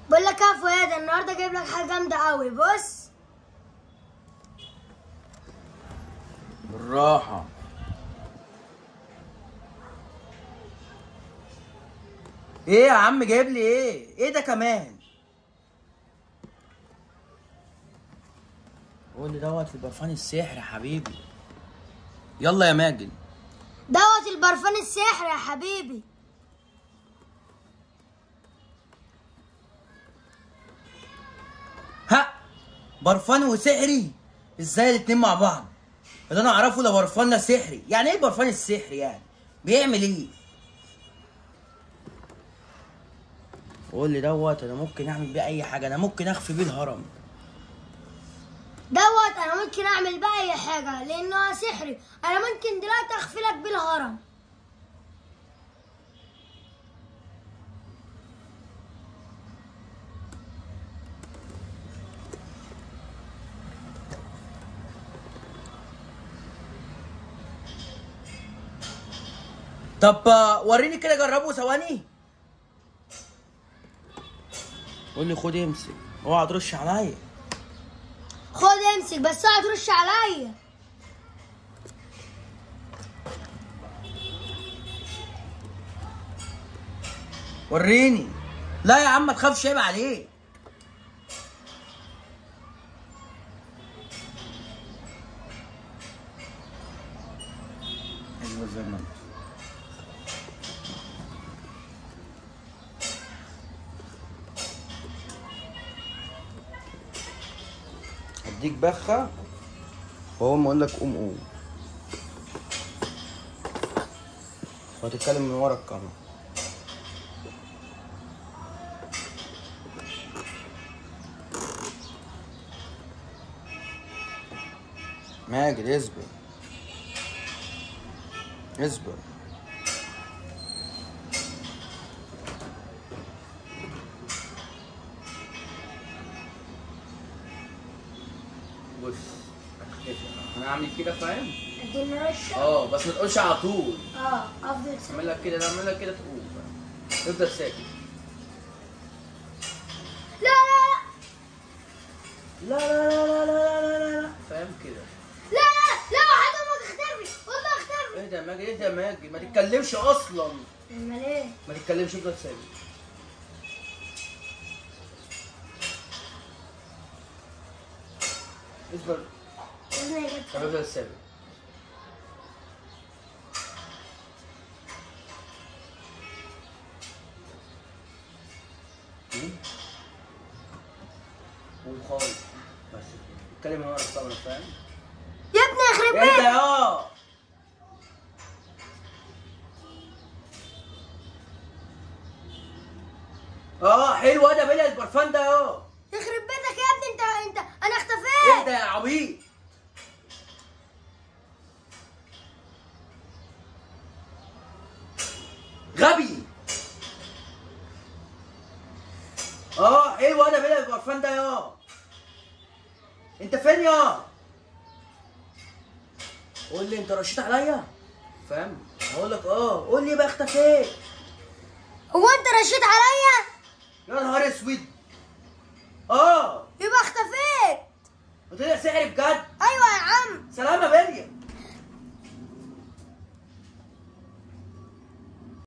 بقول لك يا فؤاد النهارده جايب لك حاجه جامده قوي بص بالراحة ايه يا عم جايب لي ايه؟ ايه ده كمان؟ قول لي دوت البرفان السحر يا حبيبي يلا يا ماجد دوت البرفان السحر يا حبيبي ها برفان وسحري ازاي الاتنين مع بعض اللي انا اعرفه ده برفان ده سحري يعني ايه البرفان السحري يعني بيعمل ايه قول لي دوت انا ممكن اعمل بيه اي حاجه انا ممكن اخفي بيه الهرم دوت انا ممكن اعمل بقى اي حاجه لانه سحري انا ممكن دلوقتي اخفي لك بيه الهرم طب آه، وريني كده جربه ثواني قول لي خد امسك اوعى ترش عليا خد امسك بس اوعى ترش عليا وريني لا يا عم ما تخافش عيب عليك ايوه زي ما انت اديك بخه وهو ما اقول لك قوم قوم وهتتكلم من ورا الكاميرا ماجد اصبر اصبر بص انا هعمل كده فاهم؟ اديني رشه اه بس ما تقولش على طول اه افضل ساكت. اعمل لك كده اعمل لك كده تقول فاهم؟ تفضل ساكت لا لا لا لا لا لا لا لا لا لا فاهم كده لا لا لا حتى ما تختفي والله اختفي ايه ده يا ماجد ايه ده يا ماجد ما تتكلمش اصلا امال ايه ما تتكلمش افضل ساكت اصبر لازم يجي طب افضل ساكت قول خالص بس كده. اتكلم ورا الكاميرا فاهم؟ يا ابني يخرب ايه ده بيتك يا اه حلو ده بلا البرفان ده اه يخرب بيتك يا ابني انت انت انا اختفيت ايه ده يا عبيط غبي اه حلو ده بلا البرفان ده يا انت فين يا قول لي انت رشيت عليا فاهم هقول لك اه قول لي بقى اختفيت هو انت رشيت عليا يا نهار اسود اه يبقى اختفيت وطلع سحر بجد ايوه يا عم سلام يا مريم